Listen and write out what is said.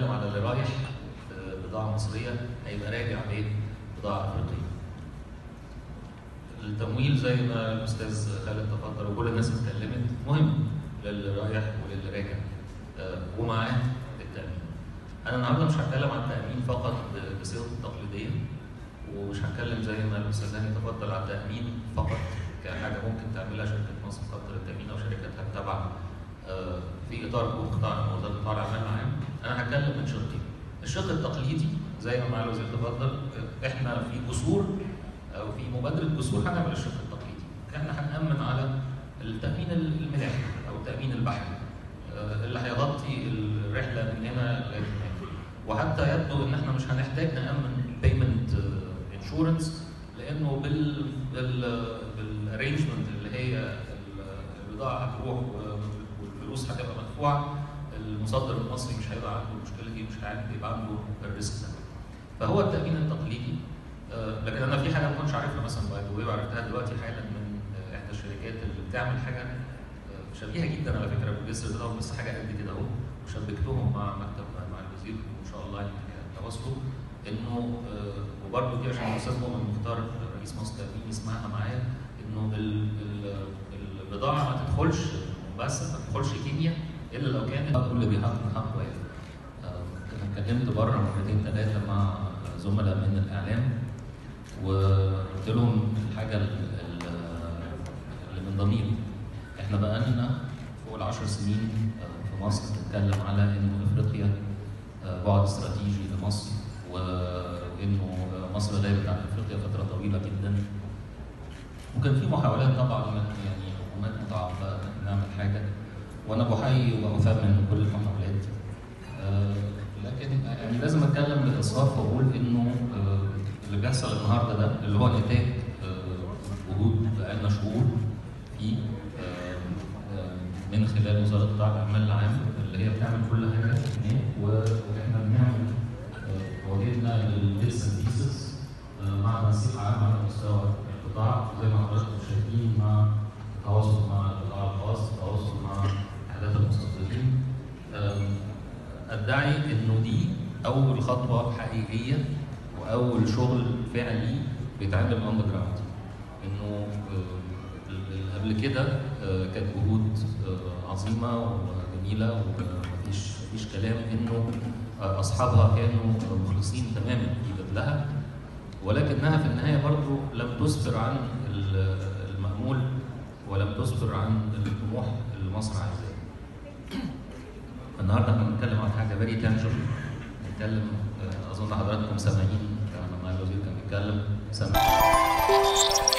بنتكلم على اللي رايح بضاعه مصريه هيبقى راجع ببضاعه افريقيه. التمويل زي ما الاستاذ خالد تفضل وكل الناس اتكلمت مهم للي رايح وللي راجع ومعاه التامين. انا النهارده مش هتكلم عن التامين فقط بصيغته التقليديه ومش هتكلم زي ما الاستاذ هاني تفضل على التامين فقط كحاجه ممكن تعملها شركه مصر خط للتامين او شركاتها التابعه في اطار قطاع وزاره قطاع الاعمال العام انا هتكلم من شقين الشق التقليدي زي ما معالي الوزير تفضل احنا في جسور او في مبادره جسور هنعمل الشق التقليدي احنا هنامن على التامين الملاحي او التامين البحري اللي هيغطي الرحله من هنا لغايه هناك وحتى يبدو ان احنا مش هنحتاج نامن بيمنت انشورنس لانه بال بال بالارينجمنت اللي هي البضاعه هتروح والفلوس هتبقى مدفوعه المصدر المصري مش هيبقى عنده المشكله دي مش هيبقى عنده الريسك ده فهو التامين التقليدي لكن انا في حاجه ما كنتش عارفها مثلا باي ذا وعرفتها دلوقتي حالا من احدى الشركات اللي بتعمل حاجه شبيهه جدا على فكره بالجسر ده بس حاجه قد كده اهو وشبكتهم مع مكتب مع الوزير وان شاء الله تواصلوا انه وبرده دي عشان الاستاذ مؤمن مختار رئيس مصر التامين يسمعها معايا انه البضاعه ما تدخلش بس ما تدخلش كيمياء الا لو كانت كل بيحقق حق واحد. انا اتكلمت بره مرتين ثلاثه مع زملاء من الاعلام وقلت لهم الحاجه اللي من ضميري احنا بقى لنا فوق العشر سنين في مصر بنتكلم على انه افريقيا بعد استراتيجي لمصر وانه مصر غابت عن افريقيا فتره طويله جدا وكان في محاولات طبعا من يعني حكومات متعاقبه نعمل حاجه وانا بحيي وبثمن كل المحاولات لكن يعني لازم اتكلم بانصاف واقول انه اللي بيحصل النهارده ده اللي هو نتاج وجود بقالنا شهور فيه من خلال وزاره قطاع الاعمال العام اللي هي بتعمل كل حاجه هناك واحنا بنعمل واجهنا للبيتس اند بيسز مع تنسيق عام على مستوى القطاع زي ما حضراتكم شايفين مع التواصل مع القطاع الخاص التواصل مع وحدات المستثمرين ادعي انه دي اول خطوه حقيقيه واول شغل فعلي بيتعمل اون جراوند انه قبل كده كانت جهود عظيمه وجميله ومفيش مفيش كلام انه اصحابها كانوا مخلصين تماما في بذلها ولكنها في النهايه برضو لم تسفر عن المامول ولم تسفر عن الطموح اللي مصر عايزاه. النهارده احنا بنتكلم عن حاجه فيري تانجبل بنتكلم اظن حضراتكم سامعين كان معالي الوزير كان بيتكلم سامعين